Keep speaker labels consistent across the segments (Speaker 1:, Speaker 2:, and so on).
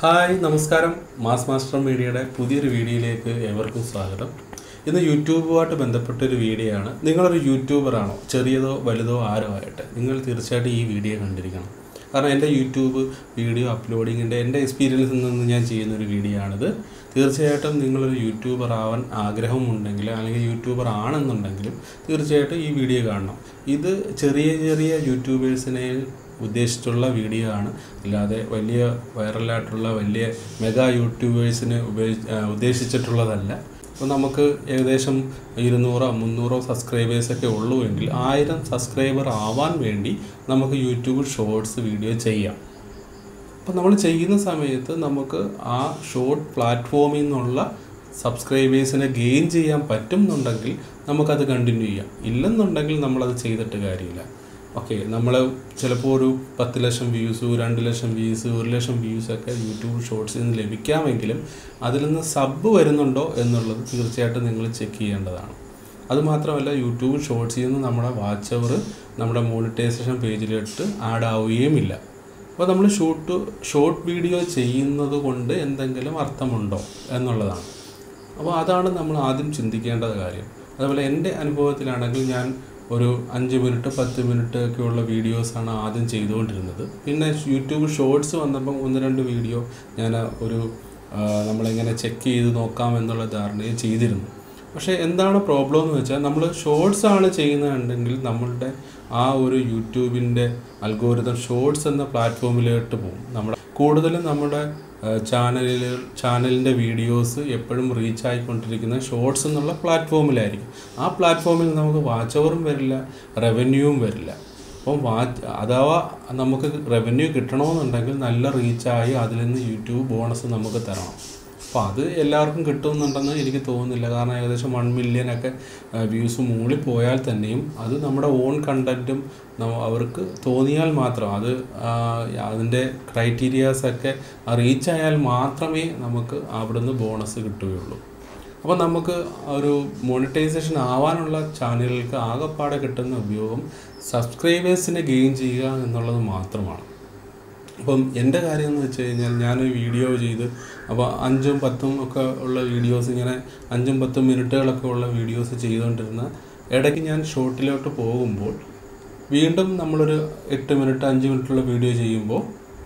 Speaker 1: hi നമസ്കാരം mass master മീഡിയയുടെ പുതിയൊരു വീഡിയോയിലേക്ക് ഏവർക്കും സ്വാഗതം ഇന്ന് യൂട്യൂബുമായിട്ട് ബന്ധപ്പെട്ടൊരു വീഡിയോ ആണ് നിങ്ങളൊരു യൂട്യൂബറാണോ ചെറിയതോ വലുതോ ആരോ ആയിട്ട് നിങ്ങൾ തീർച്ചയായിട്ടും ഈ വീഡിയോ കണ്ടിരിക്കണം കാരണം എൻ്റെ യൂട്യൂബ് വീഡിയോ അപ്ലോഡിങ്ങിൻ്റെ എൻ്റെ എക്സ്പീരിയൻസിൽ നിന്ന് ഞാൻ ചെയ്യുന്ന ഒരു വീഡിയോ ആണിത് തീർച്ചയായിട്ടും നിങ്ങളൊരു യൂട്യൂബർ ആവാൻ ആഗ്രഹമുണ്ടെങ്കിൽ അല്ലെങ്കിൽ യൂട്യൂബർ ആണെന്നുണ്ടെങ്കിലും തീർച്ചയായിട്ടും ഈ വീഡിയോ കാണണം ഇത് ചെറിയ ചെറിയ യൂട്യൂബേഴ്സിനെ ഉദ്ദേശിച്ചുള്ള വീഡിയോ ആണ് അല്ലാതെ വലിയ വൈറലായിട്ടുള്ള വലിയ മെഗാ യൂട്യൂബേഴ്സിന് ഉപയോഗി ആ, ഉദ്ദേശിച്ചിട്ടുള്ളതല്ല അപ്പോൾ നമുക്ക് ഏകദേശം ഇരുന്നൂറോ മുന്നൂറോ സബ്സ്ക്രൈബേഴ്സൊക്കെ ഉള്ളൂ എങ്കിൽ ആയിരം സബ്സ്ക്രൈബർ ആവാൻ വേണ്ടി നമുക്ക് യൂട്യൂബ് ഷോർട്സ് വീഡിയോ ചെയ്യാം അപ്പോൾ നമ്മൾ ചെയ്യുന്ന സമയത്ത് നമുക്ക് ആ ഷോർട്ട് പ്ലാറ്റ്ഫോമിൽ നിന്നുള്ള സബ്സ്ക്രൈബേഴ്സിനെ ഗെയിൻ ചെയ്യാൻ പറ്റുന്നുണ്ടെങ്കിൽ നമുക്കത് കണ്ടിന്യൂ ചെയ്യാം ഇല്ലെന്നുണ്ടെങ്കിൽ നമ്മളത് ചെയ്തിട്ട് കാര്യമില്ല ഓക്കെ നമ്മൾ ചിലപ്പോൾ ഒരു പത്ത് ലക്ഷം വ്യൂസ് രണ്ട് ലക്ഷം വ്യൂസ് ഒരു ലക്ഷം വ്യൂസൊക്കെ യൂട്യൂബ് ഷോർട്സിൽ നിന്ന് ലഭിക്കാമെങ്കിലും അതിൽ നിന്ന് സബ് വരുന്നുണ്ടോ എന്നുള്ളത് തീർച്ചയായിട്ടും നിങ്ങൾ ചെക്ക് ചെയ്യേണ്ടതാണ് അതുമാത്രമല്ല യൂട്യൂബ് ഷോർട്സിൽ നിന്ന് നമ്മുടെ വാച്ച് അവർ നമ്മുടെ മോണിറ്റൈസേഷൻ പേജിലിട്ട് ആഡ് ആവുകയുമില്ല അപ്പോൾ നമ്മൾ ഷൂട്ട് ഷോർട്ട് വീഡിയോ ചെയ്യുന്നത് കൊണ്ട് എന്തെങ്കിലും അർത്ഥമുണ്ടോ എന്നുള്ളതാണ് അപ്പോൾ അതാണ് നമ്മൾ ആദ്യം ചിന്തിക്കേണ്ട കാര്യം അതുപോലെ എൻ്റെ അനുഭവത്തിലാണെങ്കിൽ ഞാൻ ഒരു അഞ്ച് മിനിറ്റ് പത്ത് മിനിറ്റ് ഒക്കെയുള്ള വീഡിയോസാണ് ആദ്യം ചെയ്തുകൊണ്ടിരുന്നത് പിന്നെ യൂട്യൂബ് ഷോർട്സ് വന്നപ്പം ഒന്ന് രണ്ട് വീഡിയോ ഞാൻ ഒരു ആ, നമ്മളെങ്ങനെ ചെക്ക് ചെയ്ത് നോക്കാം എന്നുള്ള ധാരണയിൽ ചെയ്തിരുന്നു പക്ഷേ എന്താണ് പ്രോബ്ലം എന്ന് വെച്ചാൽ നമ്മൾ ഷോർട്സ് ആണ് ചെയ്യുന്നതുണ്ടെങ്കിൽ നമ്മളുടെ ആ ഒരു യൂട്യൂബിൻ്റെ അൽഗോരിതം ഷോർട്സ് എന്ന പ്ലാറ്റ്ഫോമിലോട്ട് പോകും നമ്മുടെ കൂടുതലും നമ്മുടെ ചാനലിൽ ചാനലിൻ്റെ വീഡിയോസ് എപ്പോഴും റീച്ച് ആയിക്കൊണ്ടിരിക്കുന്നത് ഷോർട്സ് എന്നുള്ള പ്ലാറ്റ്ഫോമിലായിരിക്കും ആ പ്ലാറ്റ്ഫോമിൽ നമുക്ക് വാച്ച് അവറും വരില്ല റവന്യൂവും വരില്ല അപ്പം വാച്ച് അഥവാ നമുക്ക് റവന്യൂ കിട്ടണമെന്നുണ്ടെങ്കിൽ നല്ല റീച്ചായി അതിൽ നിന്ന് യൂട്യൂബ് ബോണസ് നമുക്ക് തരണം അപ്പോൾ അത് എല്ലാവർക്കും കിട്ടുമെന്നുണ്ടെന്ന് എനിക്ക് തോന്നുന്നില്ല കാരണം ഏകദേശം വൺ മില്യനൊക്കെ വ്യൂസ് മുകളിൽ പോയാൽ തന്നെയും അത് നമ്മുടെ ഓൺ കണ്ടൻറ്റും അവർക്ക് തോന്നിയാൽ മാത്രം അത് ആ, അതിൻ്റെ ക്രൈറ്റീരിയാസൊക്കെ റീച്ച് ആയാൽ മാത്രമേ നമുക്ക് അവിടുന്ന് ബോണസ് കിട്ടുകയുള്ളൂ അപ്പോൾ നമുക്ക് ഒരു മോണിറ്റൈസേഷൻ ആവാനുള്ള ചാനലുകൾക്ക് ആകെപ്പാടെ കിട്ടുന്ന ഉപയോഗം സബ്സ്ക്രൈബേഴ്സിനെ ഗെയിൻ ചെയ്യുക എന്നുള്ളത് മാത്രമാണ് അപ്പം എൻ്റെ കാര്യം എന്ന് വെച്ച് കഴിഞ്ഞാൽ ഞാനൊരു വീഡിയോ ചെയ്ത് അപ്പോൾ അഞ്ചും പത്തും ഒക്കെ ഉള്ള വീഡിയോസ് ഇങ്ങനെ അഞ്ചും പത്തും മിനിറ്റുകളൊക്കെ ഉള്ള വീഡിയോസ് ചെയ്തുകൊണ്ടിരുന്ന ഇടയ്ക്ക് ഞാൻ ഷോർട്ടിലോട്ട് പോകുമ്പോൾ വീണ്ടും നമ്മളൊരു എട്ട് മിനിറ്റ് അഞ്ച് മിനിറ്റുള്ള വീഡിയോ ചെയ്യുമ്പോൾ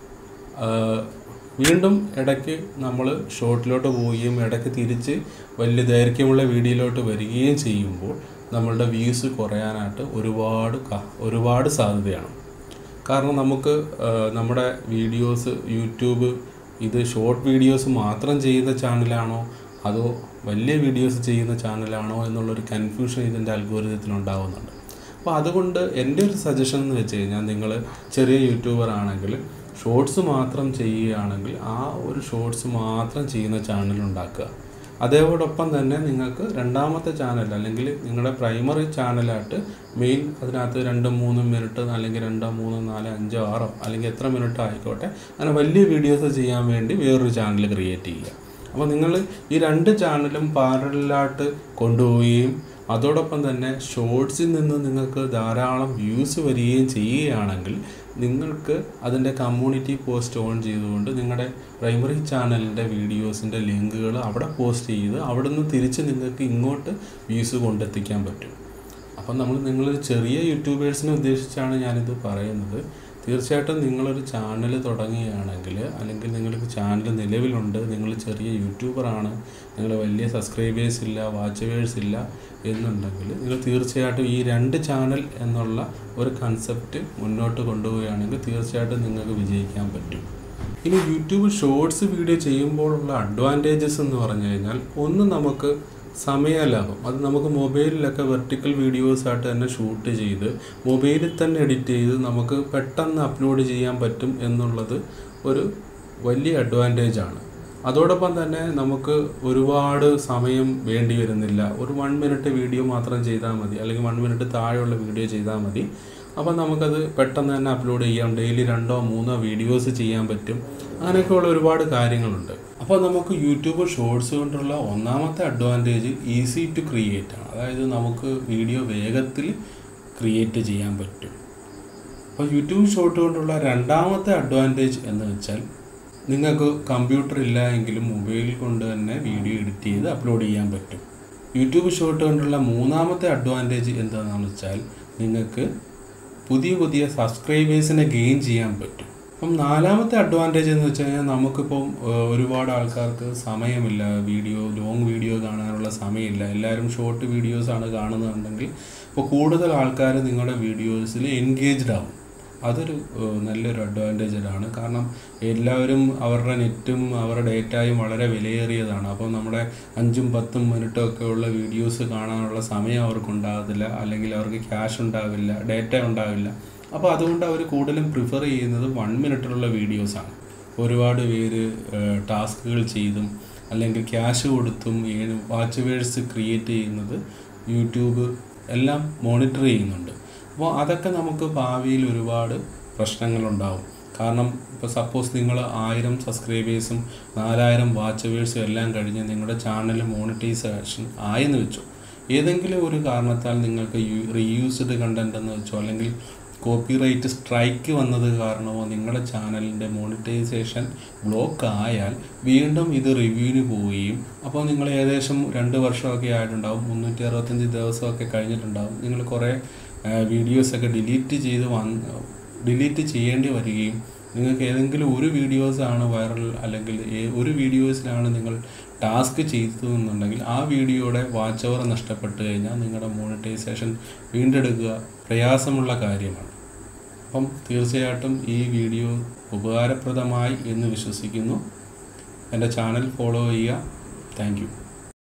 Speaker 1: ആ, വീണ്ടും ഇടയ്ക്ക് നമ്മൾ ഷോർട്ടിലോട്ട് പോവുകയും ഇടയ്ക്ക് തിരിച്ച് വലിയ ദൈർഘ്യമുള്ള വീഡിയോയിലോട്ട് വരികയും ചെയ്യുമ്പോൾ നമ്മളുടെ വ്യൂസ് കുറയാനായിട്ട് ഒരുപാട് ക- ഒരുപാട് സാധ്യതയാണ് കാരണം നമുക്ക് ആ, നമ്മുടെ വീഡിയോസ് യൂട്യൂബ് ഇത് ഷോർട്ട് വീഡിയോസ് മാത്രം ചെയ്യുന്ന ചാനലാണോ അതോ വലിയ വീഡിയോസ് ചെയ്യുന്ന ചാനലാണോ എന്നുള്ളൊരു കൺഫ്യൂഷൻ ഇതിൻ്റെ അൽഗോരിതത്തിൽ ഉണ്ടാകുന്നുണ്ട് അപ്പോൾ അതുകൊണ്ട് എൻ്റെ ഒരു സജഷൻ എന്ന് വെച്ച് കഴിഞ്ഞാൽ നിങ്ങൾ ചെറിയ യൂട്യൂബർ ആണെങ്കിൽ ഷോർട്സ് മാത്രം ചെയ്യുകയാണെങ്കിൽ ആ ഒരു ഷോർട്സ് മാത്രം ചെയ്യുന്ന ചാനൽ ഉണ്ടാക്കുക അതേപോടൊപ്പം തന്നെ നിങ്ങൾക്ക് രണ്ടാമത്തെ ചാനൽ അല്ലെങ്കിൽ നിങ്ങളുടെ പ്രൈമറി ചാനലായിട്ട് മെയിൻ അതിനകത്ത് രണ്ട് മൂന്ന് മിനിറ്റ് അല്ലെങ്കിൽ രണ്ടോ മൂന്നോ നാലോ അഞ്ചോ ആറോ അല്ലെങ്കിൽ എത്ര മിനിറ്റ് ആയിക്കോട്ടെ അങ്ങനെ വലിയ വീഡിയോസ് ചെയ്യാൻ വേണ്ടി വേറൊരു ചാനൽ ക്രിയേറ്റ് ചെയ്യുക അപ്പോൾ നിങ്ങൾ ഈ രണ്ട് ചാനലും പാരലായിട്ട് കൊണ്ടുപോവുകയും അതോടൊപ്പം തന്നെ ഷോർട്സിൽ നിന്ന് നിങ്ങൾക്ക് ധാരാളം വ്യൂസ് വരികയും ചെയ്യുകയാണെങ്കിൽ നിങ്ങൾക്ക് അതിൻ്റെ കമ്മ്യൂണിറ്റി പോസ്റ്റ് ഓൺ ചെയ്തുകൊണ്ട് നിങ്ങളുടെ പ്രൈമറി ചാനലിൻ്റെ വീഡിയോസിൻ്റെ ലിങ്കുകൾ അവിടെ പോസ്റ്റ് ചെയ്ത് അവിടെ നിന്ന് തിരിച്ച് നിങ്ങൾക്ക് ഇങ്ങോട്ട് വ്യൂസ് കൊണ്ടെത്തിക്കാൻ പറ്റും അപ്പം നമ്മൾ നിങ്ങളൊരു ചെറിയ യൂട്യൂബേഴ്സിനെ ഉദ്ദേശിച്ചാണ് ഞാനിത് പറയുന്നത് തീർച്ചയായിട്ടും നിങ്ങളൊരു ചാനൽ തുടങ്ങുകയാണെങ്കിൽ അല്ലെങ്കിൽ നിങ്ങൾക്ക് ചാനൽ നിലവിലുണ്ട് നിങ്ങൾ ചെറിയ യൂട്യൂബറാണ് നിങ്ങൾ വലിയ സബ്സ്ക്രൈബേഴ്സ് ഇല്ല വാച്ചവേഴ്സ് ഇല്ല എന്നുണ്ടെങ്കിൽ നിങ്ങൾ തീർച്ചയായിട്ടും ഈ രണ്ട് ചാനൽ എന്നുള്ള ഒരു കൺസെപ്റ്റ് മുന്നോട്ട് കൊണ്ടുപോവുകയാണെങ്കിൽ തീർച്ചയായിട്ടും നിങ്ങൾക്ക് വിജയിക്കാൻ പറ്റും ഇനി യൂട്യൂബ് ഷോർട്സ് വീഡിയോ ചെയ്യുമ്പോഴുള്ള അഡ്വാൻറ്റേജസ് എന്ന് പറഞ്ഞു കഴിഞ്ഞാൽ ഒന്ന് നമുക്ക് സമയലാഭം അത് നമുക്ക് മൊബൈലിലൊക്കെ വെർട്ടിക്കൽ വീഡിയോസ് ആയിട്ട് തന്നെ ഷൂട്ട് ചെയ്ത് മൊബൈലിൽ തന്നെ എഡിറ്റ് ചെയ്ത് നമുക്ക് പെട്ടെന്ന് അപ്ലോഡ് ചെയ്യാൻ പറ്റും എന്നുള്ളത് ഒരു വലിയ അഡ്വാൻറ്റേജ് ആണ് അതോടൊപ്പം തന്നെ നമുക്ക് ഒരുപാട് സമയം വേണ്ടി വരുന്നില്ല ഒരു വൺ മിനിറ്റ് വീഡിയോ മാത്രം ചെയ്താൽ മതി അല്ലെങ്കിൽ വൺ മിനിറ്റ് താഴെയുള്ള വീഡിയോ ചെയ്താൽ മതി അപ്പം നമുക്കത് പെട്ടെന്ന് തന്നെ അപ്ലോഡ് ചെയ്യാം ഡെയിലി രണ്ടോ മൂന്നോ വീഡിയോസ് ചെയ്യാൻ പറ്റും അങ്ങനെയൊക്കെയുള്ള ഒരുപാട് കാര്യങ്ങളുണ്ട് അപ്പോൾ നമുക്ക് യൂട്യൂബ് ഷോർട്സ് കൊണ്ടുള്ള ഒന്നാമത്തെ അഡ്വാൻറ്റേജ് ഈസി ടു ക്രിയേറ്റ് ആണ് അതായത് നമുക്ക് വീഡിയോ വേഗത്തിൽ ക്രിയേറ്റ് ചെയ്യാൻ പറ്റും അപ്പോൾ യൂട്യൂബ് ഷോർട്ട് കൊണ്ടുള്ള രണ്ടാമത്തെ അഡ്വാൻറ്റേജ് എന്ന് വെച്ചാൽ നിങ്ങൾക്ക് കമ്പ്യൂട്ടർ ഇല്ല എങ്കിലും മൊബൈൽ കൊണ്ട് തന്നെ വീഡിയോ എഡിറ്റ് ചെയ്ത് അപ്ലോഡ് ചെയ്യാൻ പറ്റും യൂട്യൂബ് ഷോർട്ട് കൊണ്ടുള്ള മൂന്നാമത്തെ അഡ്വാൻറ്റേജ് എന്താണെന്ന് വെച്ചാൽ നിങ്ങൾക്ക് പുതിയ പുതിയ സബ്സ്ക്രൈബേഴ്സിനെ ഗെയിൻ ചെയ്യാൻ പറ്റും അപ്പം നാലാമത്തെ അഡ്വാൻറ്റേജ് എന്ന് വെച്ച് കഴിഞ്ഞാൽ നമുക്കിപ്പം ഏഹ്, ഒരുപാട് ആൾക്കാർക്ക് സമയമില്ല വീഡിയോ ലോങ് വീഡിയോ കാണാനുള്ള സമയമില്ല എല്ലാവരും ഷോർട്ട് വീഡിയോസാണ് കാണുന്നതുണ്ടെങ്കിൽ ഇപ്പോൾ കൂടുതൽ ആൾക്കാർ നിങ്ങളുടെ വീഡിയോസിൽ എൻഗേജ്ഡ് ആവും അതൊരു ഏഹ്, നല്ലൊരു അഡ്വാൻറ്റേജാണ് കാരണം എല്ലാവരും അവരുടെ നെറ്റും അവരുടെ ഡേറ്റായും വളരെ വിലയേറിയതാണ് അപ്പോൾ നമ്മുടെ അഞ്ചും പത്തും മിനിറ്റും ഒക്കെ ഉള്ള വീഡിയോസ് കാണാനുള്ള സമയം അവർക്ക് ഉണ്ടാകത്തില്ല അല്ലെങ്കിൽ അവർക്ക് ക്യാഷ് ഉണ്ടാവില്ല ഡേറ്റ ഉണ്ടാവില്ല അപ്പോൾ അതുകൊണ്ട് അവർ കൂടുതലും പ്രിഫർ ചെയ്യുന്നത് വൺ മിനിറ്റിലുള്ള വീഡിയോസാണ് ഒരുപാട് പേര് ടാസ്കുകൾ ചെയ്തും അല്ലെങ്കിൽ ക്യാഷ് കൊടുത്തും വാച്ച് വേഴ്സ് ക്രിയേറ്റ് ചെയ്യുന്നത് യൂട്യൂബ് എല്ലാം മോണിറ്റർ ചെയ്യുന്നുണ്ട് അപ്പോൾ അതൊക്കെ നമുക്ക് ഭാവിയിൽ ഒരുപാട് പ്രശ്നങ്ങളുണ്ടാവും കാരണം ഇപ്പോൾ സപ്പോസ് നിങ്ങൾ ആയിരം സബ്സ്ക്രൈബേഴ്സും നാലായിരം വാച്ചവേഴ്സും എല്ലാം കഴിഞ്ഞ് നിങ്ങളുടെ ചാനൽ മോണിറ്റൈസേഷൻ ആയെന്ന് വെച്ചു ഏതെങ്കിലും ഒരു കാരണത്താൽ നിങ്ങൾക്ക് യു റീയൂസ്ഡ് കണ്ടന്റ് എന്ന് വെച്ചോ അല്ലെങ്കിൽ കോപ്പിറൈറ്റ് സ്ട്രൈക്ക് വന്നത് കാരണമോ നിങ്ങളുടെ ചാനലിൻ്റെ മോണിറ്റൈസേഷൻ ബ്ലോക്ക് ആയാൽ വീണ്ടും ഇത് റിവ്യൂവിന് പോവുകയും അപ്പോൾ നിങ്ങൾ ഏകദേശം രണ്ട് വർഷമൊക്കെ ആയിട്ടുണ്ടാവും മുന്നൂറ്റി അറുപത്തഞ്ച് ദിവസമൊക്കെ കഴിഞ്ഞിട്ടുണ്ടാവും നിങ്ങൾ കുറേ വീഡിയോസൊക്കെ ഡിലീറ്റ് ചെയ്ത് വന്ന് ഡിലീറ്റ് ചെയ്യേണ്ടി വരികയും നിങ്ങൾക്ക് ഏതെങ്കിലും ഒരു വീഡിയോസാണ് വൈറൽ അല്ലെങ്കിൽ ഏ- ഒരു വീഡിയോസിലാണ് നിങ്ങൾ ടാസ്ക് ചെയ്തതെന്നുണ്ടെങ്കിൽ ആ വീഡിയോയുടെ വാച്ച് അവർ നഷ്ടപ്പെട്ട് കഴിഞ്ഞാൽ നിങ്ങളുടെ മോണിറ്റൈസേഷൻ വീണ്ടെടുക്കുക പ്രയാസമുള്ള കാര്യമാണ് അപ്പം തീർച്ചയായിട്ടും ഈ വീഡിയോ ഉപകാരപ്രദമായി എന്ന് വിശ്വസിക്കുന്നു എൻ്റെ ചാനൽ ഫോളോ ചെയ്യുക താങ്ക് യു